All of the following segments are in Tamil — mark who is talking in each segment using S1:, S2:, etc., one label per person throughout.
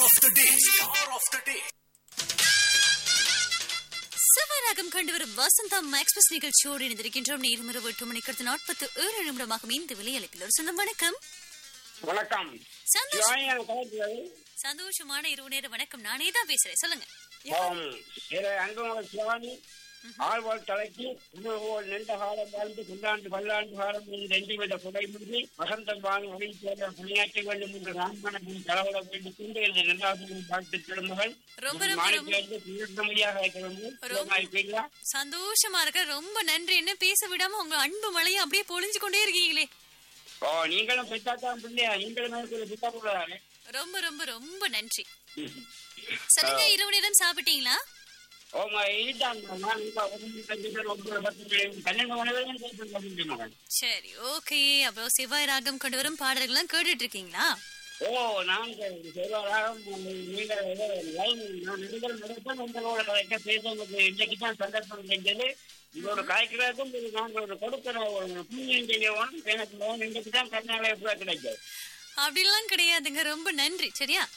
S1: of the day. Star of the day.
S2: சிவராகம் கண்டு வரும் வசந்தம் எக்ஸ்பிரஸ் நிகழ்ச்சியோடு இணைந்திருக்கின்றோம் நேரம் இரவு எட்டு மணிக்கு அடுத்து நாற்பத்தி ஏழு நிமிடமாகும் இந்த விலையளிப்பில் ஒரு சொந்தம் வணக்கம்
S3: வணக்கம்
S2: சந்தோஷ்
S3: சிவானியா கலைக்கிறது
S2: சந்தோஷமான இரவு நேர வணக்கம் நானே தான் பேசுறேன் சொல்லுங்க
S3: ஆம். இதை அன்புமகள் சிவானி ஆழ்வாள் தலைக்கு இன்னும் நீண்ட காலம் வாழ்ந்து பல்லாண்டு பல்லாண்டு காலம் ரெண்டு வித குறைமின்றி வசந்தம் வாங்கி வழித்தேர்ந்த பணியாற்ற வேண்டும் என்று ராமணத்தின் தலைவர வேண்டும் கொண்டு இந்த இரண்டாவது பார்த்து திருமகள்
S2: ரொம்ப ரொம்ப ரொம்ப
S3: மாநிலத்திலிருந்து தீர்க்கமையாக இருக்கிறது இருக்கீங்களா
S2: சந்தோஷமா இருக்க ரொம்ப நன்றி என்ன பேச விடாம உங்க அன்பு மழையை அப்படியே பொழிஞ்சு கொண்டே இருக்கீங்களே
S3: ஓ நீங்களும் பெற்றாத்தான் பிள்ளையா நீங்களும் எனக்கு பித்தா கூடாது
S2: ரொம்ப ரொம்ப ரொம்ப நன்றி சொல்லுங்க இரவு நேரம் சாப்பிட்டீங்களா
S3: ஓமா இதுதான் நான் இப்ப ஒரு பத்து பேர் ஒன்பது பத்து பேர் பன்னெண்டு மணி வரைக்கும் பேசுறேன் மகன்
S2: சரி ஓகே அப்புறம் செவ்வாய் ராகம் கொண்டு வரும் பாடல்கள்லாம் கேட்டுட்டு இருக்கீங்களா
S3: ஓ நான் செய்வதாக நீங்கள் லைன் நான் நெடுதல் நடத்த உங்களோட கரெக்டாக பேசுறது இன்னைக்கு தான் சந்தர்ப்பம் செஞ்சது இதோட காய்க்கிறதுக்கும் இது நாங்கள் ஒரு கொடுக்கிற ஒரு புண்ணியம் செய்யவும் எனக்கு லோன் இன்னைக்கு தான் கர்நாடகா எப்போ கிடைக்கும்
S2: அப்படிலாம் கிடையாதுங்க ரொம்ப நன்றி சரியா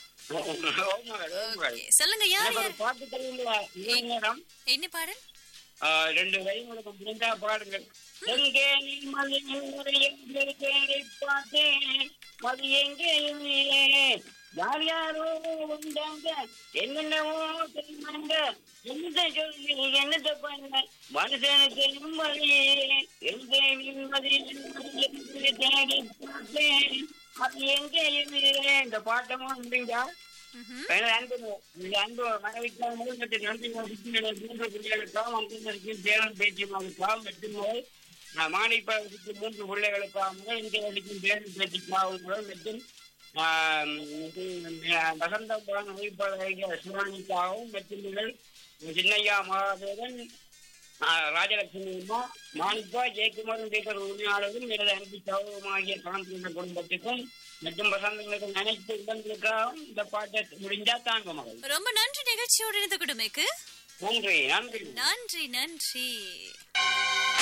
S2: Okay, சொல்லுங்க யார்
S3: எனக்கு ஒரு
S2: யார்
S3: பாட்டு தெரியுங்களா இதே நேரம்
S2: என்ன பாடல்
S3: ஆ, ரெண்டு வரி உங்களுக்கு முடிந்தா பாடுங்கள் எங்கே நீ மதி எங்கே தேடி பார்த்தேன் மதி எங்கேயும் இல்லை. யார் யாரோ வந்தாங்க என்னென்னவோ சொன்னாங்க என்னத்தை சொல்லி என்னத்தை பண்ண மனுஷனுக்கு நிம்மதி எங்கே நிம்மதி நிம்மதி என்று தேடி பார்த்தேன் அது எங்கேயும் இல்லை. இந்த பாட்டமும் முடிஞ்சா
S2: ம்ஹும்.
S3: எனது அன்பு இந்த அன்பு மனைவிக்காக முதல்கட்ட நன்றி மூன்று பிள்ளைகளுக்காகவும் அங்கிருந்திருக்கும் தேவன் பேச்சியமாவுக்காகவும் வெற்றி முதல் மாணிப்பாவுக்கு மூன்று பிள்ளைகளுக்காக முதல் இந்த வழிக்கும் தேவன் பேச்சிக்காகவும் முதல் மற்றும் ஆஹ், இது, ஆஹ், வசந்தபுரம் அமைப்பாளர்கள் சிவானிக்காகவும் மற்றும் முதல் சின்னையா மகாதேவன் ஆஹ், ராஜலட்சுமி அம்மா மாணிப்பா ஜெயக்குமாரன் பேக்கர் உரிமையாளரும் எனது அன்பு சகோதரமாகிய காந்திய குடும்பத்துக்கும் மற்றும் வசந்தங்களுக்கு அனைத்து இடங்களுக்காகவும் இந்த பாட்டை முடிஞ்சா தாங்க மகள்
S2: ரொம்ப நன்றி நிகழ்ச்சியோடு இணைந்த குடுமைக்கு
S3: நன்றி நன்றி
S2: நன்றி நன்றி